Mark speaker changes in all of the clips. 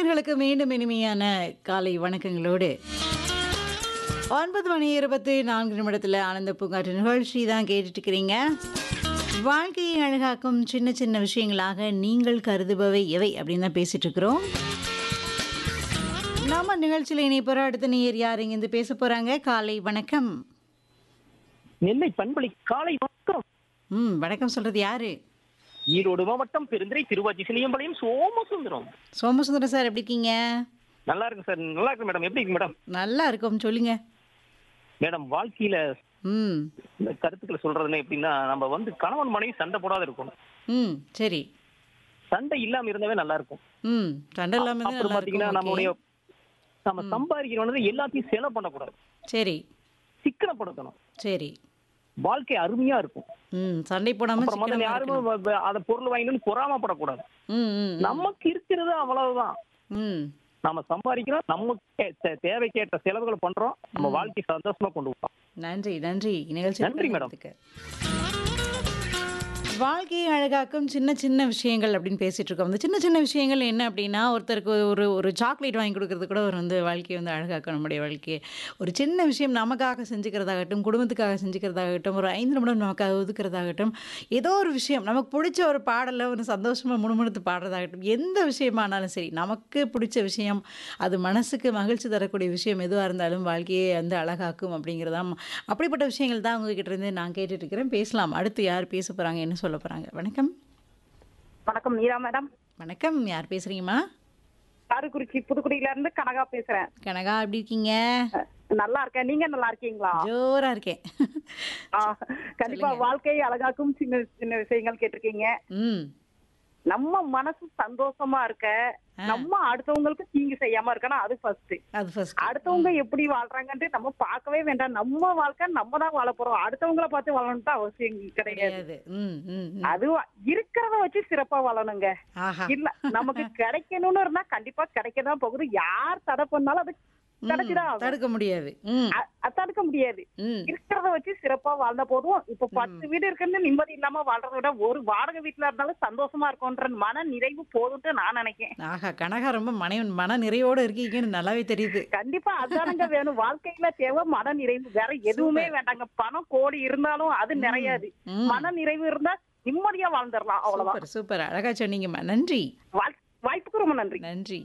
Speaker 1: நேயர்களுக்கு மீண்டும் இனிமையான காலை வணக்கங்களோடு ஒன்பது மணி இருபத்தி நான்கு நிமிடத்தில் ஆனந்த பூங்காற்று நிகழ்ச்சி தான் கேட்டுட்டு இருக்கிறீங்க வாழ்க்கையை அழகாக்கும் சின்ன சின்ன விஷயங்களாக நீங்கள் கருதுபவை எவை அப்படின்னு தான் பேசிட்டு இருக்கிறோம் நம்ம நிகழ்ச்சியில் இணைப்போற அடுத்த நேயர் யார் இங்கிருந்து பேச போறாங்க காலை வணக்கம்
Speaker 2: நெல்லை பண்பலை காலை வணக்கம்
Speaker 1: ம் வணக்கம் சொல்றது யாரு
Speaker 2: ஈரோடு மாவட்டம் பெருந்துறை திருவாச்சி சிலியம்பாளையம் சோமசுந்தரம்
Speaker 1: சோமசுந்தரம் சார் எப்படி இருக்கீங்க
Speaker 2: நல்லா இருக்கு சார் நல்லா இருக்கு மேடம் எப்படி இருக்கு மேடம்
Speaker 1: நல்லா இருக்கும் சொல்லுங்க
Speaker 2: மேடம் வாழ்க்கையில
Speaker 1: ம்
Speaker 2: இந்த கருத்துக்களை சொல்றதுன்னா எப்படின்னா நம்ம வந்து கணவன் மனைவி சண்டை போடாத இருக்கணும்
Speaker 1: ம் சரி
Speaker 2: சண்டை இல்லாம இருந்தாவே நல்லா இருக்கும்
Speaker 1: ம் சண்டை இல்லாம இருந்தா
Speaker 2: அப்புறம்
Speaker 1: நல்லா
Speaker 2: பாத்தீங்கன்னா
Speaker 1: இருக்கும்
Speaker 2: நம்மளுடைய
Speaker 1: ஓகே.
Speaker 2: நம்ம சம்பாதிக்கிறவனது எல்லாத்தையும் செலவு பண்ணக்கூடாது
Speaker 1: சரி
Speaker 2: சிக்கனப்படுத்தணும்
Speaker 1: சரி
Speaker 2: வாழ்க்கை அருமையா இருக்கும்
Speaker 1: ம் சண்டை போடாம
Speaker 2: அப்புறம் முதல்ல
Speaker 1: சிக்கனமா
Speaker 2: யாருமே
Speaker 1: இருக்கணும்.
Speaker 2: வ- வ- அத பொருள் வாங்கணும்னு பொறாமப்படக்கூடாது
Speaker 1: ம் ம் ம்.
Speaker 2: நமக்கு இருக்கிறது அவ்வளவுதான்
Speaker 1: ம்
Speaker 2: நம்ம சம்பாதிக்கிறோம் நமக்கு தே- தேவைக்கேற்ற செலவுகளை பண்றோம் நம்ம வாழ்க்கை சந்தோஷமா கொண்டு போறோம்
Speaker 1: நன்றி நன்றி நிகழ்ச்சி
Speaker 2: நன்றி, மேடம்.
Speaker 1: வாழ்க்கையை அழகாக்கும் சின்ன சின்ன விஷயங்கள் அப்படின்னு பேசிட்டு இருக்கோம் அந்த சின்ன சின்ன விஷயங்கள் என்ன அப்படின்னா ஒருத்தருக்கு ஒரு ஒரு சாக்லேட் வாங்கி கொடுக்கறது கூட ஒரு வந்து வாழ்க்கையை வந்து அழகாக்கும் நம்முடைய வாழ்க்கையை ஒரு சின்ன விஷயம் நமக்காக செஞ்சுக்கிறதாகட்டும் குடும்பத்துக்காக செஞ்சுக்கிறதாகட்டும் ஒரு ஐந்து நிமிடம் நமக்காக ஒதுக்குறதாகட்டும் ஏதோ ஒரு விஷயம் நமக்கு பிடிச்ச ஒரு பாடலை ஒரு சந்தோஷமாக முணுமுணுத்து பாடுறதாகட்டும் எந்த விஷயமானாலும் சரி நமக்கு பிடிச்ச விஷயம் அது மனசுக்கு மகிழ்ச்சி தரக்கூடிய விஷயம் எதுவாக இருந்தாலும் வாழ்க்கையை வந்து அழகாக்கும் அப்படிங்கிறதாம் அப்படிப்பட்ட விஷயங்கள் தான் உங்ககிட்ட இருந்து நான் கேட்டுட்டு இருக்கிறேன் பேசலாம் அடுத்து யார் பேச போகிறாங்க என்ன சொல்ல போகிறாங்க வணக்கம்
Speaker 3: வணக்கம் மீரா மேடம்
Speaker 1: வணக்கம் யார் பேசுகிறீங்கம்மா
Speaker 3: காரைக்குறிச்சி புதுக்குடியில இருந்து கனகா பேசுறேன்
Speaker 1: கனகா எப்படி இருக்கீங்க
Speaker 3: நல்லா இருக்கேன் நீங்க நல்லா இருக்கீங்களா
Speaker 1: ஜோரா இருக்கேன்
Speaker 3: ஆ, கண்டிப்பா வாழ்க்கையை அழகாக்கும் சின்ன சின்ன விஷயங்கள் கேட்டிருக்கீங்க
Speaker 1: ம்
Speaker 3: நம்ம மனசு சந்தோஷமா இருக்க நம்ம அடுத்தவங்களுக்கு தீங்கு செய்யாம இருக்கணும் அது ஃபர்ஸ்ட்
Speaker 1: அது ஃபர்ஸ்ட்
Speaker 3: அடுத்தவங்க எப்படி வாழ்றாங்கன்ட்டு நம்ம பார்க்கவே வேண்டாம் நம்ம வாழ்க்கை நம்ம தான் வாழ போறோம் அடுத்தவங்கள பார்த்து வாழணும்ட்டு அவசியம் கிடையாது
Speaker 1: கிடையாது ம் ம் ம்.
Speaker 3: அது இருக்கிறத வச்சு சிறப்பா வாழணுங்க
Speaker 1: ஆஹா
Speaker 3: இல்ல நமக்கு கிடைக்கணும்னு இருந்தா கண்டிப்பா கிடைக்கதான் போகுது யார் தடை பண்ணாலும் அது
Speaker 1: ம்,
Speaker 3: கிடைச்சுதான் ஆகும்.
Speaker 1: தடுக்க முடியாது ம்
Speaker 3: அ- அது தடுக்க முடியாது
Speaker 1: ம்
Speaker 3: இருக்கிறத வச்சு சிறப்பா வாழ்ந்தா போதும் இப்ப பத்து வீடு இருக்குன்னு நிம்மதி இல்லாம வாழ்றதை விட ஒரு வாடகை வீட்டுல இருந்தாலும் சந்தோஷமா இருக்கும்ன்ற மன நிறைவு போதும்ட்டு நான் நினைக்கிறேன்
Speaker 1: ஆஹா கனகா ரொம்ப மன மன நிறைவோட இருக்கீங்கன்னு நல்லாவே தெரியுது
Speaker 3: கண்டிப்பா அதானுங்க வேணும் வாழ்க்கையில தேவை மன நிறைவு வேற எதுவுமே வேண்டாங்க பணம் கோடி இருந்தாலும் அது நிறையாது
Speaker 1: ம்.
Speaker 3: மன நிறைவு இருந்தா நிம்மதியா வாழ்ந்துடலாம் அவ்வளவுதான்
Speaker 1: சூப்பர் சூப்பர் அழகா சொன்னீங்கம்மா நன்றி
Speaker 3: வாழ்- வாய்ப்புக்கு ரொம்ப நன்றி
Speaker 1: நன்றி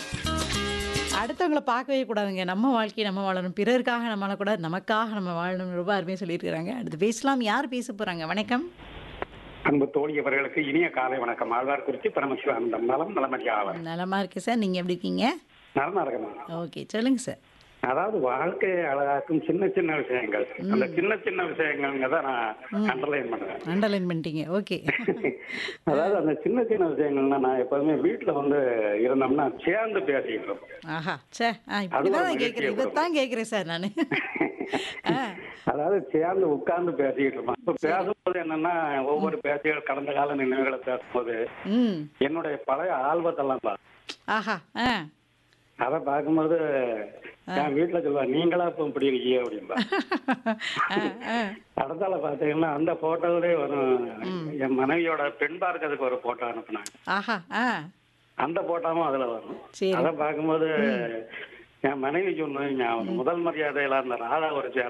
Speaker 1: அடுத்தவங்கள பார்க்கவே கூடாதுங்க நம்ம வாழ்க்கையை நம்ம வாழணும் பிறருக்காக நம்ம வாழக்கூடாது நமக்காக நம்ம வாழணும் ரொம்ப அருமையாக சொல்லியிருக்கிறாங்க அடுத்து பேசலாம் யார் பேச போறாங்க வணக்கம்
Speaker 4: அன்பு தோழி அவர்களுக்கு இனிய காலை வணக்கம் ஆழ்வார் குறிச்சி பரமசிவானந்தம் நலம் நலமதியாளர்
Speaker 1: நலமா இருக்கு சார் நீங்க எப்படி இருக்கீங்க
Speaker 4: நலமா இருக்கணும்
Speaker 1: ஓகே சொல்லுங்க சார்
Speaker 4: அதாவது வாழ்க்கையை அழகாக்கும் சின்ன சின்ன விஷயங்கள் அந்த சின்ன சின்ன விஷயங்கள்ங்க தான் நான் அண்டர்லைன் பண்ணுவேன்
Speaker 1: அண்டர்லைன் பண்ணிட்டீங்க ஓகே
Speaker 4: அதாவது அந்த சின்ன சின்ன விஷயங்கள்னா நான் எப்போதுமே வீட்டுல வந்து இருந்தோம்னா சேர்ந்து பேசிக்கிட்டு இருப்போம்
Speaker 1: ஆஹா சே ஆ இப்படி
Speaker 4: அது ஒரு
Speaker 1: தான்
Speaker 4: மகிழ்ச்சியை
Speaker 1: கேட்குறேன் இதைத்தான் கேட்குறேன் சார் நான் ஆ
Speaker 4: அதாவது சேர்ந்து உட்கார்ந்து பேசிக்கிட்டு இருப்போம் இப்ப பேசும்போது என்னன்னா ஒவ்வொரு பேச்சுகள் கடந்த கால நினைவுகளை பேசும்போது
Speaker 1: ம்
Speaker 4: என்னுடைய பழைய ஆல்பத்தெல்லாம் பா
Speaker 1: ஆஹா ஆ
Speaker 4: அதை பார்க்கும்போது என் வீட்டுல சொல்லுவா நீங்களா இப்ப இப்படி இருக்கீங்க அப்படின்பா
Speaker 1: ஆ ஆ
Speaker 4: அடுத்தால பாத்தீங்கன்னா அந்த போட்டோவிலே வரும் என் மனைவியோட பெண் பார்க்கறதுக்கு ஒரு போட்டோ அனுப்புனாங்க
Speaker 1: ஆஹா ஆ
Speaker 4: அந்த போட்டோவும் அதுல வரும்
Speaker 1: சரி
Speaker 4: அதை பார்க்கும்போது என் மனைவி சொன்னது ஞாபகம் முதல் மரியாதையில அந்த ராதா ஒரு